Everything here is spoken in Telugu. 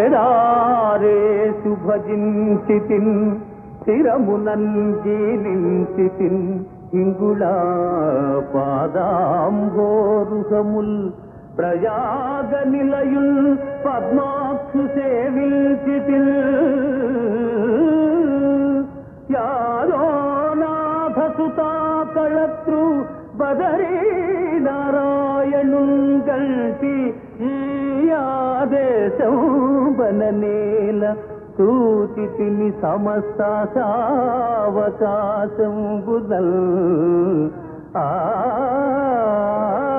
కేదారే శుభజించితిన్ స్థిరమునంజీలించితిన్ ఇంగుళా పాదాంబోరుహముల్ ప్రయాగ నిలయుల్ పద్మాక్షు సేవించితిల్ యాదోనాథ సుతా కళత్రు బదరీ నారాయణున్ గల్టి ఈ ఆదేశం బననేల సూచితిని సమస్త సావకాశం బుదల్ ఆ